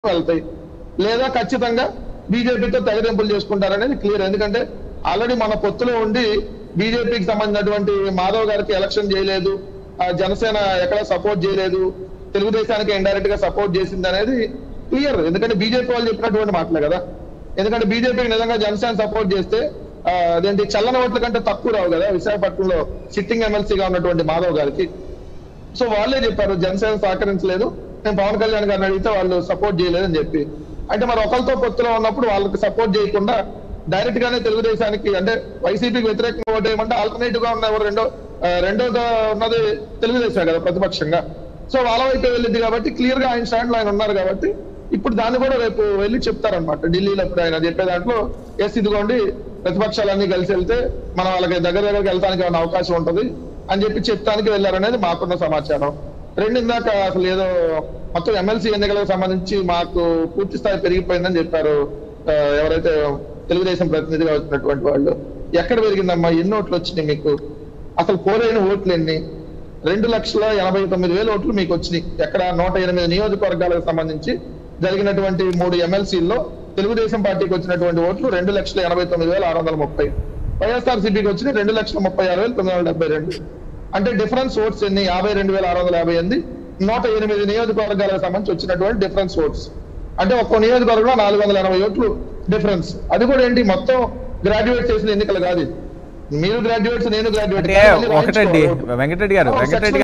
వెళ్తాయి లేదా ఖచ్చితంగా బీజేపీతో తెగదెంపులు చేసుకుంటారనేది క్లియర్ ఎందుకంటే ఆల్రెడీ మన పొత్తులో ఉండి బీజేపీకి సంబంధించినటువంటి మాధవ్ గారికి ఎలక్షన్ చేయలేదు ఆ జనసేన ఎక్కడ సపోర్ట్ చేయలేదు తెలుగుదేశానికి ఇండైరెక్ట్ గా సపోర్ట్ చేసింది అనేది క్లియర్ ఎందుకంటే బీజేపీ వాళ్ళు చెప్పినటువంటి మాటలే కదా ఎందుకంటే బీజేపీకి నిజంగా జనసేన సపోర్ట్ చేస్తే ఆ, అదేంటి చల్లన ఓట్ల కంటే తక్కువ రావు కదా విశాఖపట్నంలో సిట్టింగ్ ఎమ్మెల్సీగా ఉన్నటువంటి మాధవ్ గారికి సో వాళ్ళే చెప్పారు జనసేన సహకరించలేదు నేను పవన్ కళ్యాణ్ గారిని అడిగితే వాళ్ళు సపోర్ట్ చేయలేదని చెప్పి అంటే మరి ఒకరితో పొత్తులో ఉన్నప్పుడు వాళ్ళకి సపోర్ట్ చేయకుండా డైరెక్ట్ గానే తెలుగుదేశానికి అంటే వైసీపీకి వ్యతిరేకంగా ఓటు వేయమంటే ఆల్టర్నేటివ్ గా ఉన్న ఎవరు రెండో ఆ, రెండోగా ఉన్నది తెలుగుదేశం కదా ప్రతిపక్షంగా సో వాళ్ళ వైపు వెళ్ళింది కాబట్టి క్లియర్ గా ఆయన స్టాండ్ లో ఆయన ఉన్నారు కాబట్టి ఇప్పుడు దాన్ని కూడా రేపు వెళ్ళి చెప్తారనమాట ఢిల్లీలో ఇప్పుడు ఆయన చెప్పే దాంట్లో ఎస్ ఇదిగోండి ప్రతిపక్షాలన్నీ కలిసి వెళ్తే మనం వాళ్ళకి దగ్గర దగ్గరికి వెళ్తానికి ఏమైనా అవకాశం ఉంటది అని చెప్పి చెప్తానికి వెళ్ళారనేది మాకున్న సమాచారం రెండు ఇందాక అసలు ఏదో మొత్తం ఎమ్మెల్సీ ఎన్నికలకు సంబంధించి మాకు పూర్తి స్థాయి పెరిగిపోయిందని చెప్పారు ఆ, ఎవరైతే తెలుగుదేశం ప్రతినిధిగా వచ్చినటువంటి వాళ్ళు ఎక్కడ పెరిగిందమ్మా ఎన్ని ఓట్లు వచ్చినాయి మీకు అసలు పోలైన ఓట్లు ఎన్ని రెండు లక్షల ఎనభై తొమ్మిది వేల ఓట్లు మీకు వచ్చినాయి ఎక్కడ నూట ఎనిమిది నియోజకవర్గాలకు సంబంధించి జరిగినటువంటి మూడు ఎమ్మెల్సీల్లో తెలుగుదేశం పార్టీకి వచ్చినటువంటి ఓట్లు రెండు లక్షల ఎనభై తొమ్మిది వేల ఆరు వందల ముప్పై వైఎస్ఆర్ సిపికి వచ్చినాయి రెండు లక్షల ముప్పై ఆరు వేల తొమ్మిది వందల డెబ్బై రెండు అంటే డిఫరెన్స్ ఓట్స్ ఎన్ని యాభై రెండు వేల ఆరు వందల యాభై ఎనిమిది నూట ఎనిమిది నియోజకవర్గాలకు సంబంధించి వచ్చినటువంటి డిఫరెన్స్ ఓట్స్ అంటే ఒక్కో నియోజకవర్గంలో నాలుగు వందల ఎనభై ఓట్లు డిఫరెన్స్ అది కూడా ఏంటి మొత్తం గ్రాడ్యుయేట్ చేసిన ఎన్నికలు కాదు ఇది. మీరు గ్రాడ్యుయేట్స్ నేను గ్రాడ్యుయేట్ అంటే ఒకటండి వెంకటరెడ్డి గారు వెంకటరెడ్డి గారు